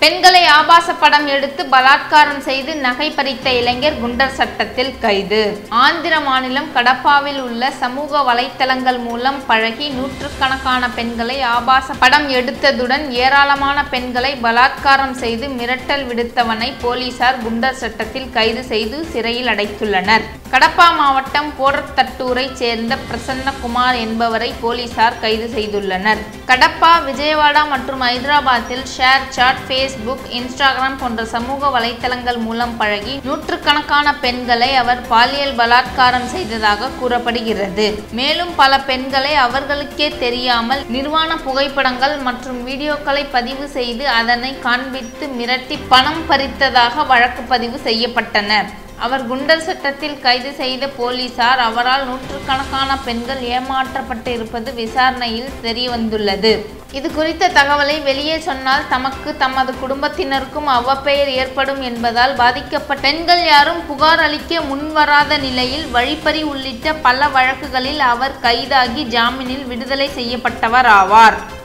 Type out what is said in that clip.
பெண்களை ஆபாச படம் எடுத்து பலாத்காரம் செய்து நகை பறித்த இளைஞர் குண்டர் சட்டத்தில் கைது ஆந்திர மாநிலம் கடப்பாவில் உள்ள சமூக வலைத்தளங்கள் மூலம் பழகி நூற்றுக்கணக்கான பெண்களை ஆபாச படம் எடுத்ததுடன் ஏராளமான பெண்களை பலாத்காரம் செய்து மிரட்டல் விடுத்தவனை போலீசார் குண்டர் சட்டத்தில் கைது செய்து சிறையில் அடைத்துள்ளனர் கடப்பா மாவட்டம் போரத்தட்டூரை சேர்ந்த பிரசன்னகுமார் என்பவரை போலீசார் கைது செய்துள்ளனர் கடப்பா விஜயவாடா மற்றும் ஹைதராபாத்தில் ஷேர் சாட் ஃபேஸ்புக் இன்ஸ்டாகிராம் போன்ற சமூக வலைத்தளங்கள் மூலம் பழகி நூற்றுக்கணக்கான பெண்களை அவர் பாலியல் பலாத்காரம் செய்ததாக கூறப்படுகிறது மேலும் பல பெண்களை அவர்களுக்கே தெரியாமல் நிர்வாண புகைப்படங்கள் மற்றும் வீடியோக்களை பதிவு செய்து அதனை காண்பித்து மிரட்டி பணம் பறித்ததாக வழக்கு பதிவு செய்யப்பட்டன அவர் குண்டர் சட்டத்தில் கைது செய்த போலீசார் அவரால் நூற்றுக்கணக்கான பெண்கள் ஏமாற்றப்பட்டு இருப்பது விசாரணையில் தெரியவந்துள்ளது இது குறித்த தகவலை வெளியே சொன்னால் தமக்கு தமது குடும்பத்தினருக்கும் அவ்வப்பெயர் ஏற்படும் என்பதால் பாதிக்கப்பட்ட பெண்கள் யாரும் புகார் அளிக்க முன்வராத நிலையில் வழிப்பறி உள்ளிட்ட பல வழக்குகளில் அவர் கைதாகி ஜாமீனில் விடுதலை செய்யப்பட்டவர் ஆவார்